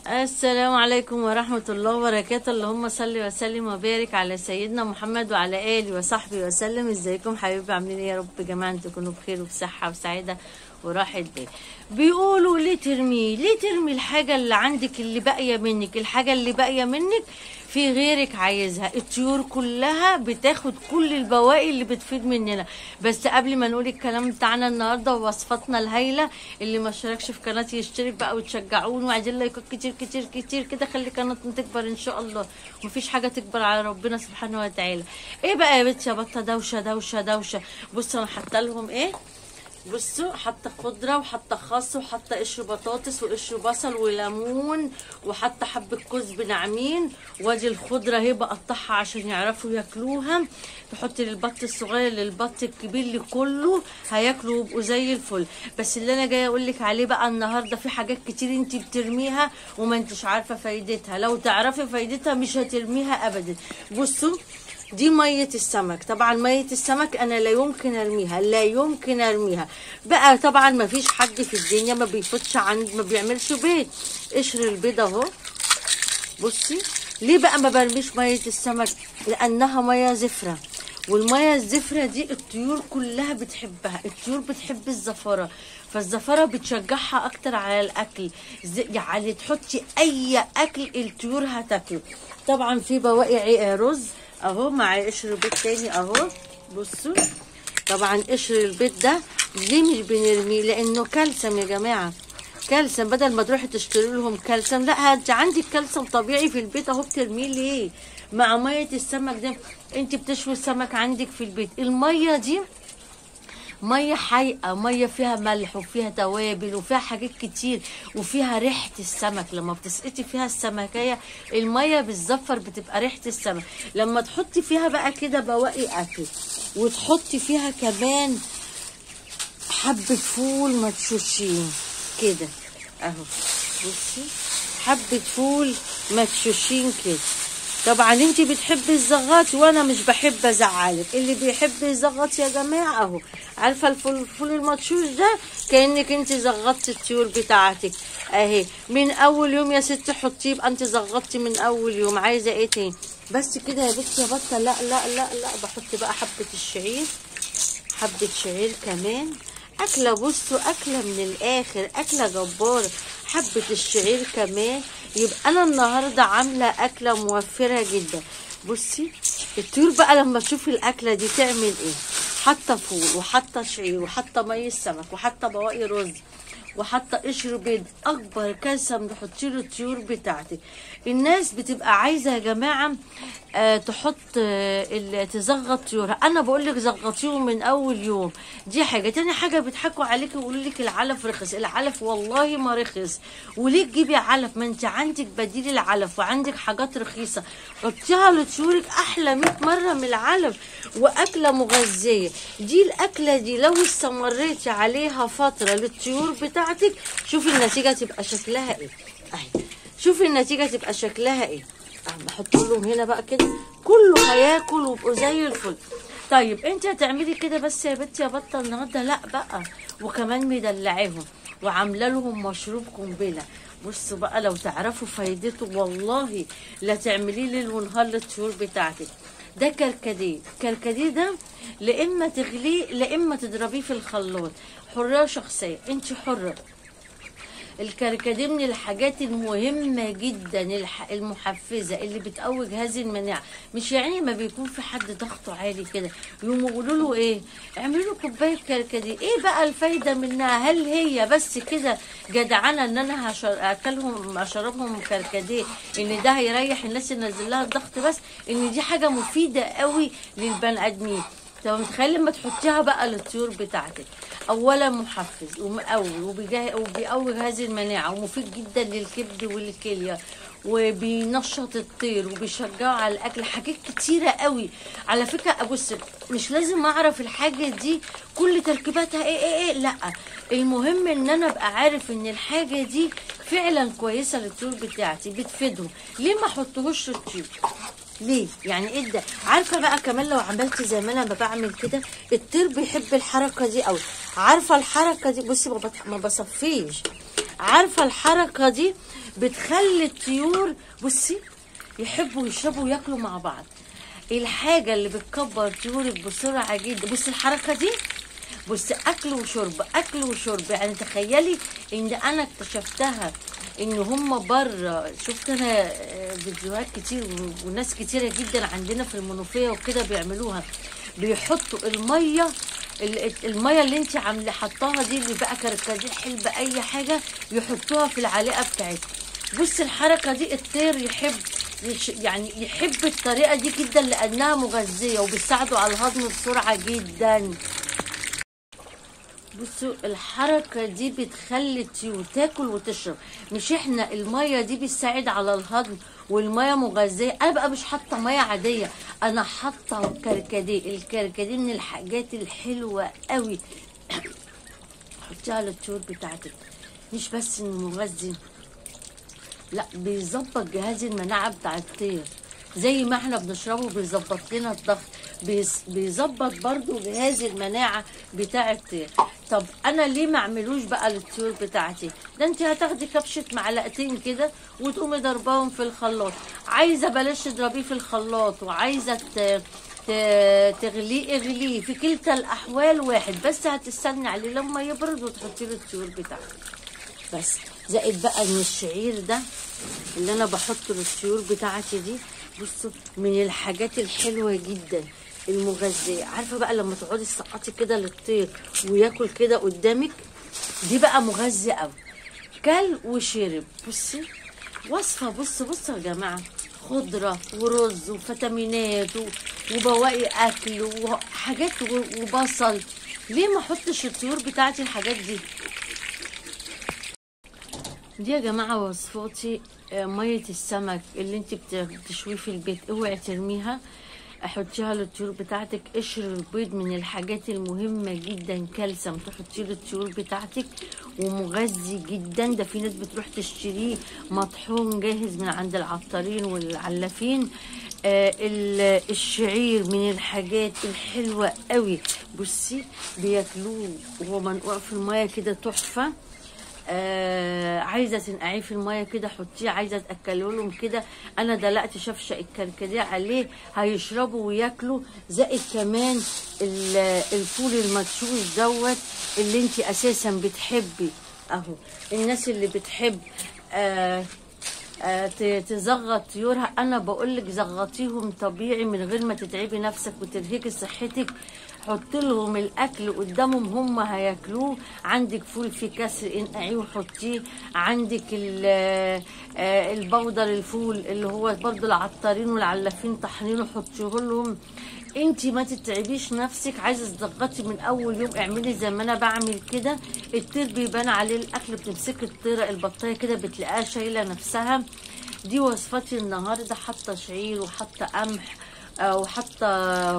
السلام عليكم ورحمة الله وبركاته اللهم صل وسلم وبارك على سيدنا محمد وعلى آله وصحبه وسلم ازيكم حبيبي عاملين ايه يا رب جماعة تكونوا بخير وبصحة وسعادة وراحة بال بيقولوا ليه ترميه ليه ترمي الحاجة اللي عندك اللي باقية منك الحاجة اللي باقية منك في غيرك عايزها الطيور كلها بتاخد كل البواقي اللي بتفيد مننا بس قبل ما نقول الكلام بتاعنا النهارده ووصفاتنا الهايله اللي ما اشتركش في قناتي يشترك بقى وتشجعوني وعايزين لايكات كتير كتير كتير كده خلي قناتنا تكبر ان شاء الله مفيش حاجه تكبر على ربنا سبحانه وتعالى ايه بقى يا بنتي يا بطه دوشه دوشه دوشه بصوا انا حاطه لهم ايه بصوا حاطه خضره وحاطه خس وحاطه قشر بطاطس وقشر بصل وليمون وحاطه حبه كزب ناعمين وادي الخضره اهي بقطعها عشان يعرفوا ياكلوها تحطي للبط الصغير للبط الكبير لكله هياكلوا ويبقوا زي الفل بس اللي انا جايه اقول لك عليه بقى النهارده في حاجات كتير انت بترميها وما انتش عارفه فايدتها لو تعرفي فايدتها مش هترميها ابدا بصوا دي مية السمك طبعا مية السمك انا لا يمكن ارميها لا يمكن ارميها بقى طبعا ما فيش حد في الدنيا ما بيفوتش عند ما بيعملش بيض قشر البيض اهو بصي ليه بقى ما برميش مية السمك لانها مية زفرة والمية الزفرة دي الطيور كلها بتحبها الطيور بتحب الزفرة فالزفرة بتشجعها اكتر على الاكل يعني تحطي اي اكل الطيور هتاكله طبعا في بواقي رز اهو مع قشر البيض تاني اهو بصوا طبعا قشر البيض ده ليه مش بنرميه لانه كالسيوم يا جماعه كالسيوم بدل ما تروحي تشتري لهم كالسيوم لا انت عندك كالسيوم طبيعي في البيت اهو بترميه ليه مع ميه السمك ده انت بتشوي السمك عندك في البيت الميه دي ميه حقيقه ميه فيها ملح وفيها توابل وفيها حاجات كتير وفيها ريحه السمك لما بتسقطي فيها السمكيه الميه بالزفر بتبقى ريحه السمك لما تحطي فيها بقى كده بواقي اكل وتحطي فيها كمان حبه فول مدشوشين كده اهو بصي حبه فول مدشوشين كده طبعا انت بتحبي الزغط وانا مش بحب ازعلك اللي بيحب يزغط يا جماعه اهو عارفه الفول الفول المدشوش ده كانك انت زغطتي الطيور بتاعتك اهي من اول يوم يا ستي حطيه يبقى انت زغطتي من اول يوم عايزه ايه تاني بس كده يا بنتي يا بطه لا لا لا لا بحط بقى حبه الشعير حبه شعير كمان اكله بصوا اكله من الاخر اكله جباره حبه الشعير كمان يبقى انا النهارده عامله اكله موفره جدا بصي الطيور بقى لما تشوف الاكله دي تعمل ايه حاطه فول وحاطه شعير وحاطه ميه سمك وحاطه بواقي رز وحاطه قشر بيض اكبر كالسيوم تحطيه للطيور بتاعتك الناس بتبقى عايزه يا جماعه آه تحط آه تزغط طيورها انا بقول لك زغطيهم من اول يوم دي حاجه تاني حاجه بيضحكوا عليكي ويقولوا لك العلف رخص العلف والله ما رخص وليه تجيبي علف ما انت عندك بديل العلف وعندك حاجات رخيصه حطيها لطيورك احلى 100 مره من العلف واكله مغذيه دي الاكله دي لو استمريتي عليها فتره للطيور بتاعتك شوفي النتيجه تبقى شكلها ايه اهي شوفي النتيجه تبقى شكلها ايه بحط لهم هنا بقى كده كله هياكل ويبقوا زي الفل طيب انت هتعملي كده بس يا بنتي يا بطه النهارده لا بقى وكمان مدلعاهم وعامله لهم مشروب قنبله بصوا بقى لو تعرفوا فايدته والله لا تعمليه ليل ونهار للطيور بتاعتك ده كركديه كركديه ده لا اما تغليه لا اما تضربيه في الخلاط حريه شخصيه انت حره الكركديه من الحاجات المهمه جدا المحفزه اللي بتقوي جهاز المناعه مش يعني ما بيكون في حد ضغطه عالي كده يقوموا يقولوا له ايه اعملوا له كوبايه كركديه ايه بقى الفايده منها هل هي بس كده جدعنه ان انا اكلهم اشربهم كركديه ان ده هيريح الناس اللي نزل لها الضغط بس ان دي حاجه مفيده قوي للبني ادمين طب متخيل لما تحطيها بقى للطيور بتاعتك اولا محفز ومقوي وبيقوي جهاز المناعه ومفيد جدا للكبد والكليه وبينشط الطير وبيشجعه على الاكل حاجات كتيره قوي على فكره ابص مش لازم اعرف الحاجه دي كل تركيباتها ايه ايه ايه لا المهم ان انا ابقى عارف ان الحاجه دي فعلا كويسه للطيور بتاعتي بتفيدهم ليه ما احطهوش للطيور ليه يعني ايه ده عارفه بقى كمان لو عملت زي ما انا ما بعمل كده الطير بيحب الحركه دي قوي عارفه الحركه دي بصي ما بصفيش عارفه الحركه دي بتخلي الطيور بصي يحبوا يشربوا وياكلوا مع بعض الحاجه اللي بتكبر طيورك بسرعه جدا بصي الحركه دي بص اكل وشرب اكل وشرب يعني تخيلي ان انا اكتشفتها ان هم بره شفت انا آه، فيديوهات كتير و- وناس كتيره جدا عندنا في المنوفيه وكده بيعملوها بيحطوا الميه ال- الميه اللي انت عامله حطاها دي اللي بقى كركديه حلبة اي حاجه يحطوها في العليقه بتاعتها بص الحركه دي الطير يحب يش- يعني يحب الطريقه دي جدا لانها مغذيه وبتساعده على الهضم بسرعه جدا بصوا الحركة دي بتخلي الطيور تاكل وتشرب مش احنا المية دي بتساعد على الهضم والمية مغذية انا بقى مش حاطة مية عادية انا حاطة كركديه الكركديه من الحاجات الحلوة قوي حطيها على الطيور بتاعتك مش بس انه مغذي لا بيظبط جهاز المناعه بتاع الطير زي ما احنا بنشربه بيظبط لنا الضغط بيز- بيظبط برضو جهاز المناعه بتاع الطير طب انا ليه ما اعملوش بقى للطيور بتاعتي ده انت هتاخدي كبشه معلقتين كده وتقومي ضرباهم في الخلاط عايزه بلاش تضربيه في الخلاط وعايزه ت... ت- تغليه اغليه في كلتا الاحوال واحد بس هتستني عليه لما يبرد وتحطي له الطيور بتاعتك بس زائد بقى ان الشعير ده اللي انا بحطه للطيور بتاعتي دي بصوا من الحاجات الحلوه جدا المغذيه عارفه بقى لما تقعدي تسقطي كده للطير وياكل كده قدامك دي بقى مغذي قوي كل وشرب بصي وصفه بصوا بصوا يا جماعه خضره ورز وفيتامينات و- وبواقي اكل وحاجات و- وبصل ليه ما احطش الطيور بتاعتي الحاجات دي دي يا جماعة وصفاتي آه، مية السمك اللي انت بت- بتشويه في البيت اوعي ترميها حطيها للطيور بتاعتك قشر البيض من الحاجات المهمة جدا كالسيوم تحطيه للطيور بتاعتك ومغذي جدا ده في ناس بتروح تشتريه مطحون جاهز من عند العطارين والعلافين آه ال- الشعير من الحاجات الحلوة قوي بصي بياكلوه وهو منقوع في المية كده تحفة آه عايزه تنقعيه في الميه كده حطيه عايزه تاكلوا لهم كده انا دلقت شفشه الكركديه عليه هيشربوا وياكلوا زائد كمان ال- الفول المدشوش دوت اللي انت اساسا بتحبي اهو الناس اللي بتحب آه آه، ت- تزغط طيورها انا بقول لك زغطيهم طبيعي من غير ما تتعبي نفسك وترهقي صحتك حط لهم الاكل قدامهم هم هياكلوه عندك فول في كسر انقعيه وحطيه عندك ال- آه، البودر الفول اللي هو برضو العطارين والعلافين طحنينه حطيه لهم انت ما تتعبيش نفسك عايزه تزغطي من اول يوم اعملي زي ما انا بعمل كده الطير بيبان عليه الاكل بتمسكي الطيره البطايه كده بتلاقيها شايله نفسها دي وصفتي النهارده حاطه شعير وحاطه قمح آه، وحاطه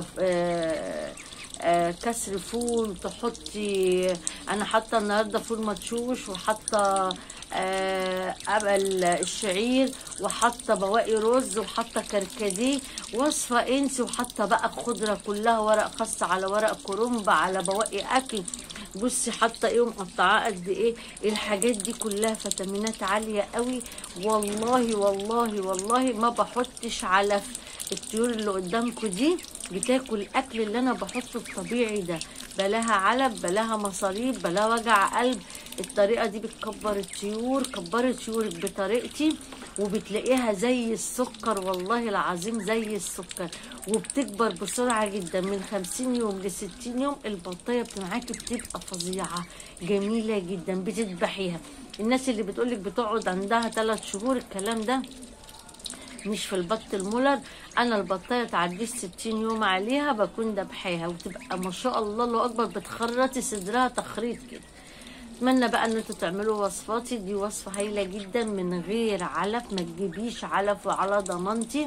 آه، آه، كسر فول تحطي انا حاطه النهارده فول مدشوش وحاطه آه، قبل الشعير وحاطه بواقي رز وحاطه كركديه وصفه انسي وحاطه بقى خضره كلها ورق خس على ورق كرنب على بواقي اكل بصي حاطه ايه ومقطعاه قد ايه الحاجات دي كلها فيتامينات عاليه قوي والله والله والله ما بحطش علف الطيور اللي قدامكم دي بتاكل الاكل اللي انا بحطه الطبيعي ده بلاها علب بلاها مصاريف بلا وجع قلب الطريقه دي بتكبر الطيور كبري طيورك بطريقتي وبتلاقيها زي السكر والله العظيم زي السكر وبتكبر بسرعه جدا من 50 يوم ل 60 يوم البطايه معاكي بتبقى فظيعه جميله جدا بتذبحيها الناس اللي بتقولك بتقعد عندها 3 شهور الكلام ده مش في البط المولر انا البطايه تعديش 60 يوم عليها بكون دبحاها وتبقى ما شاء الله الله اكبر بتخرطي صدرها تخريط كده اتمنى بقى ان انتوا تعملوا وصفاتي دي وصفه هايله جدا من غير علف ما تجيبيش علف وعلى ضمانتي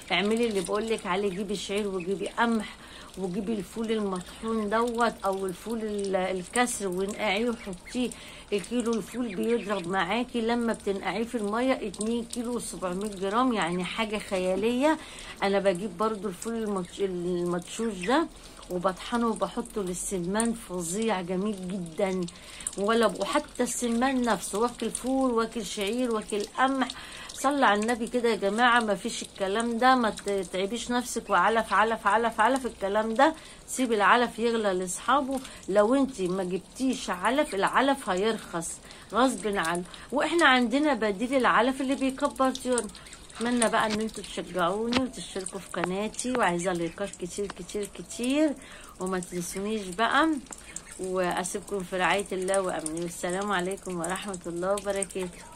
اعملي اللي بقولك عليه جيبي شعير وجيبي قمح وجيبي الفول المطحون دوت او الفول ال- الكسر ونقعيه وحطيه الكيلو الفول بيضرب معاكي لما بتنقعيه في الميه 2 كيلو 700 جرام يعني حاجه خياليه انا بجيب برضو الفول المطش- المدشوش ده وبطحنه وبحطه للسمان فظيع جميل جدا ولا وحتى السمان نفسه واكل فول واكل شعير واكل قمح صلى على النبي كده يا جماعه ما فيش الكلام ده ما تتعبيش نفسك وعلف علف علف علف الكلام ده سيب العلف يغلى لاصحابه لو انت ما جبتيش علف العلف هيرخص غصب عنه واحنا عندنا بديل العلف اللي بيكبر طيور اتمنى بقى ان انتوا تشجعوني وتشتركوا في قناتي وعايزه لايكات كتير كتير كتير وما تنسونيش بقى واسيبكم في رعايه الله وامنه والسلام عليكم ورحمه الله وبركاته